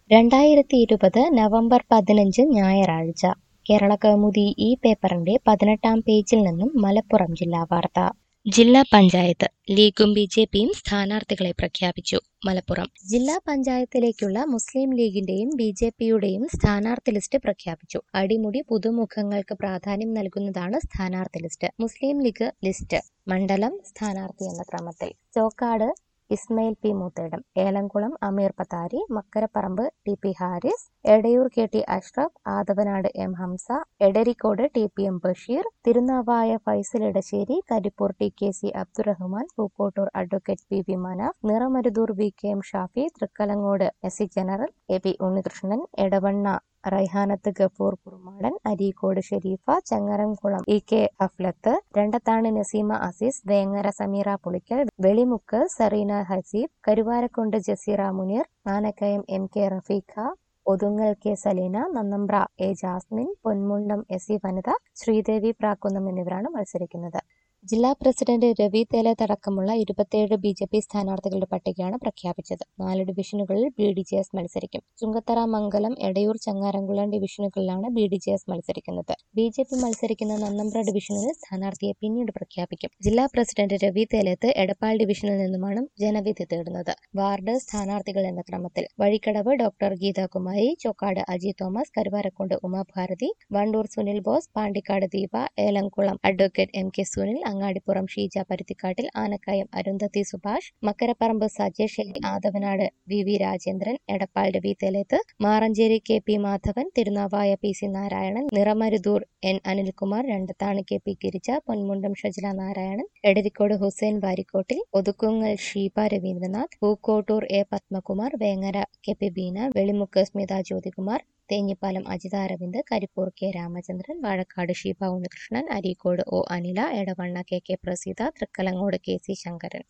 രണ്ടായിരത്തി ഇരുപത് നവംബർ പതിനഞ്ച് ഞായറാഴ്ച കേരളകൗമുദി ഈ പേപ്പറിന്റെ പതിനെട്ടാം പേജിൽ നിന്നും മലപ്പുറം ജില്ലാ വാർത്ത ജില്ലാ പഞ്ചായത്ത് ലീഗും ബി ജെ പിയും സ്ഥാനാർത്ഥികളെ പ്രഖ്യാപിച്ചു മലപ്പുറം ജില്ലാ പഞ്ചായത്തിലേക്കുള്ള മുസ്ലിം ലീഗിന്റെയും ബി ജെ പിയുടെയും സ്ഥാനാർത്ഥി ലിസ്റ്റ് പ്രഖ്യാപിച്ചു അടിമുടി പുതുമുഖങ്ങൾക്ക് പ്രാധാന്യം നൽകുന്നതാണ് സ്ഥാനാർത്ഥി ലിസ്റ്റ് മുസ്ലിം ലീഗ് ലിസ്റ്റ് മണ്ഡലം സ്ഥാനാർത്ഥി എന്ന ക്രമത്തിൽ Chokkad Ismail P Moothedam Elamkulam Ameer Pathari Makkaraparamba T P Haris Edayur K T Ashraf Athavanad M Hamza Edarikode T P M Basheer Thirunavaya Faisal Edassery Karipur T K C Abdurahman Pookkottur advocate P V Manaf Niramaruthur V K M Shafi Thrikkalangode S C general A P Unnikrishnan Edavanna Raihanath Gafoor Kurumadan Areekode Sherifa Changaramkulam E K Haflath Randathani Naseema Azeez Vengara Sameera Pulikkal Velimukku Zarina Haseeb Karuvarakundu Jaseera Muneer Anakkayam M K Rafeeqa Othungal K Saleena Nannambra A Jasmine Ponmundam S C വനിത ശ്രീദേവി പ്രാക്കുന്നം എന്നിവരാണ് മത്സരിക്കുന്നത് ജില്ലാ president Ravi തേലത്തടക്കമുള്ള ഇരുപത്തിയേഴ് B J P സ്ഥാനാർത്ഥികളുടെ പട്ടികയാണ് പ്രഖ്യാപിച്ചത് നാല് ഡിവിഷനുകളിൽ ബി ഡി ജെ എസ് മത്സരിക്കും ചുങ്കത്തറ മംഗലം എടയൂർ ചങ്ങാരംകുളം ഡിവിഷനുകളിലാണ് ബി ഡി ജെ എസ് മത്സരിക്കുന്നത് ബി ജെ പി മത്സരിക്കുന്ന നന്നമ്പ്ര ഡിവിഷനിൽ സ്ഥാനാർത്ഥിയെ പിന്നീട് പ്രഖ്യാപിക്കും ജില്ലാ പ്രസിഡന്റ് രവി തേലത്ത് എടപ്പാൾ ഡിവിഷനിൽ നിന്നുമാണ് ജനവിധി തേടുന്നത് വാർഡ് സ്ഥാനാർത്ഥികൾ എന്ന ക്രമത്തിൽ Vazhikkadavu doctor Geethakumari Chokkad Aji Thomas Karuvarakundu Umabharathi Wandoor Sunil Bose Pandikkad Deepa Elamkulam advocate M K Sunil Angadipuram Sheeja Paruthikkattil Anakkayam Arundhathi Subhash Makkaraparamba Sajesh L Athavanad V V Rajendran Edappal Ravi Thelath Maranchery K P Madhavan Thirunavaya P C Narayanan Niramaruthur N Anilkumar Randathani K P Girija Ponmundam Shajila Narayanan Edarikode Hussain Varikkottil Othukkungal Sheeba Raveendranath Pookkottur A Padmakumar Vengara K P Beena Velimukku Smitha Jyothikumar Thenhipalam Ajitha Aravind Karipur K Ramachandran Vazhakkad Sheeba Unnikrishnan Areekode O Anila Edavanna K K Praseetha Thrikkalangode K C Sankaran